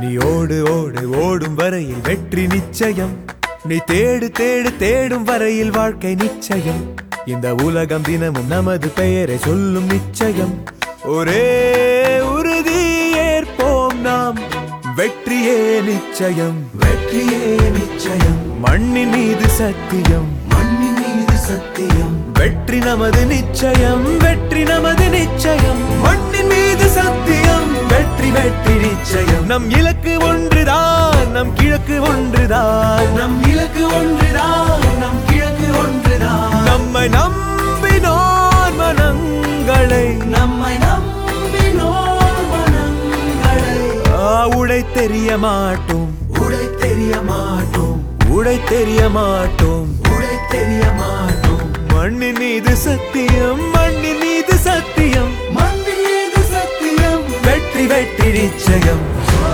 நீ ஓடு ஓடு ஓடும் வரையில் வெற்றி நிச்சயம் நீ தேடு தேடு தேடும் வரையில் வாழ்க்கை நிச்சயம் இந்த உலகம் தினமும் நமது பெயரை சொல்லும் நிச்சயம் ஒரே உறுதி ஏற்போம் நாம் வெற்றியே நிச்சயம் வெற்றியே நிச்சயம் மண்ணின் மீது சத்தியம் மண்ணின் மீது சத்தியம் வெற்றி நமது நிச்சயம் வெற்றி நமது நிச்சயம் மண்ணின் மீது சத்தியம் வெற்றி வெற்றி நிச்சயம் நம் இலக்கு ஒன்றுதான் நம் கிழக்கு ஒன்றுதான் நம் இலக்கு ஒன்றுதான் நம் கிழக்கு ஒன்றுதான் நம்மை நம்பினோர் மனங்களை நம்மை நம்பினோர் மனங்களை ஆ, உடை தெரிய மாட்டோம் உடை தெரிய மாட்டோம் உடை தெரிய மாட்டோம் உடை தெரிய மாட்டோம் மண்ணின் மீது சத்தியம் மண்ணின் மீது சத்தியம் மண்ணின் மீது சத்தியம் வெற்றி வெற்றி நிச்சயம்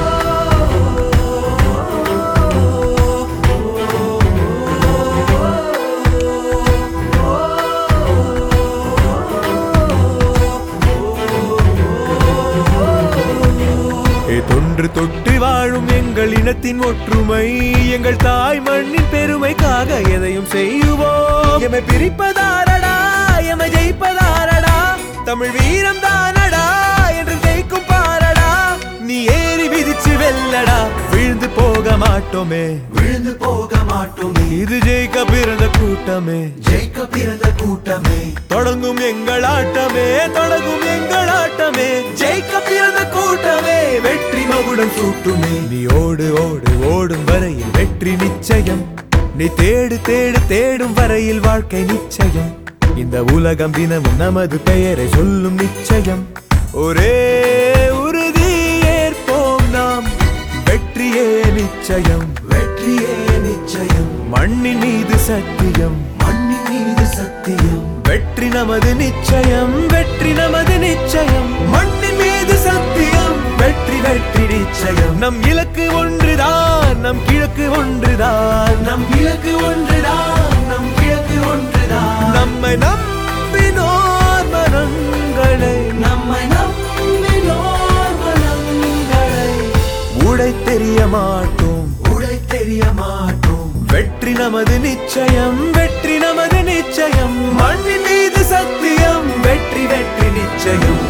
ஏ தொன்று தொட்டு வாழும் எங்கள் இனத்தின் ஒற்றுமை எங்கள் தாய் மண்ணின் பெருமைக்காக எதையும் செய்வோம் எமை பிரிப்பதாரடா எமை ஜெயிப்பதாரடா தமிழ் வீரம் தானடா என்று ஜெயிக்கும் பாரடா நீ ஏறி விதிச்சு வெல்லடா விழுந்து போக மாட்டோமே விழுந்து போக மாட்டோமே இது ஜெயிக்க பிறந்த கூட்டமே ஜெயிக்க பிறந்த கூட்டமே தொடங்கும் எங்கள் ஆட்டமே தொடங்கும் எங்கள் ஆட்டமே ஜெயிக்க பிறந்த கூட்டமே வெற்றி மகுடம் சூட்டுமே நீ ஓடு ஓடு ஓடும் வரையில் வெற்றி நிச்சயம் நீ தேடு தேடு தேடும் வரையில் வாழ்க்கை நிச்சயம் இந்த உலகம் தினமும் நமது பெயரை சொல்லும் நிச்சயம் ஒரே உறுதி ஏற்போம் நாம் வெற்றியே நிச்சயம் வெற்றியே நிச்சயம் மண்ணின் மீது சத்தியம் மண்ணின் மீது சத்தியம் வெற்றி நமது நிச்சயம் வெற்றி நமது நிச்சயம் மண்ணின் மீது சத்தியம் வெற்றி வெற்றி நிச்சயம் நம் இலக்கு ஒன்றுதான் நம் கிழக்கு ஒன்றுதான் நம் இலக்கு ஒன்றுதான் நம் கிழக்கு ஒன்றுதான் நம்மை நம்பினோர் மனங்களை நம்மை நம்பினோர் மனங்களை உடை தெரிய மாட்டோம் உடை தெரிய மாட்டோம் வெற்றி நமது நிச்சயம் வெற்றி நமது நிச்சயம் மண்ணின் மீது சத்தியம் வெற்றி வெற்றி நிச்சயம்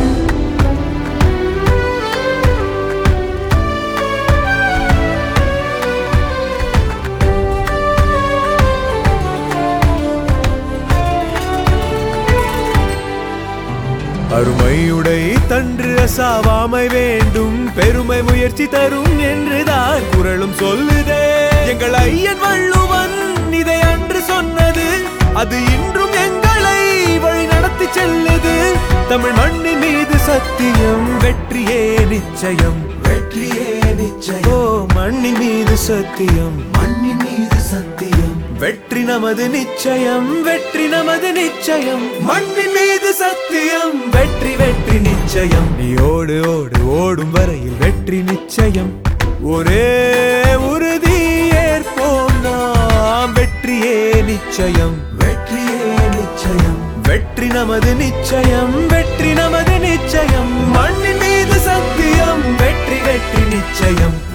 அருமையுடை தன்று அசாவாமை வேண்டும் பெருமை முயற்சி தரும் என்றுதான் குரலும் சொல்லுதே எங்கள் ஐயன் வள்ளுவன் இதை அன்று சொன்னது அது இன்றும் எங்களை வழி நடத்தி செல்லுது தமிழ் மண்ணின் மீது சத்தியம் வெற்றியே நிச்சயம் வெற்றியே ஓ நிச்சயம் மண்ணின் மீது சத்தியம் மண்ணின் மீது சத்தியம் வெற்றி நமது நிச்சயம் வெற்றி நமது நிச்சயம் மண்ணின் மீது சத்தியம் வெற்றி வெற்றி நிச்சயம் நீ ஓடு ஓடு ஓடும் வரையில் வெற்றி நிச்சயம் ஒரே உறுதி ஏற்போம் நாம் வெற்றியே நிச்சயம் வெற்றியே நிச்சயம் வெற்றி நமது நிச்சயம் வெற்றி நமது நிச்சயம் மண்ணின் மீது சத்தியம் வெற்றி வெற்றி நிச்சயம்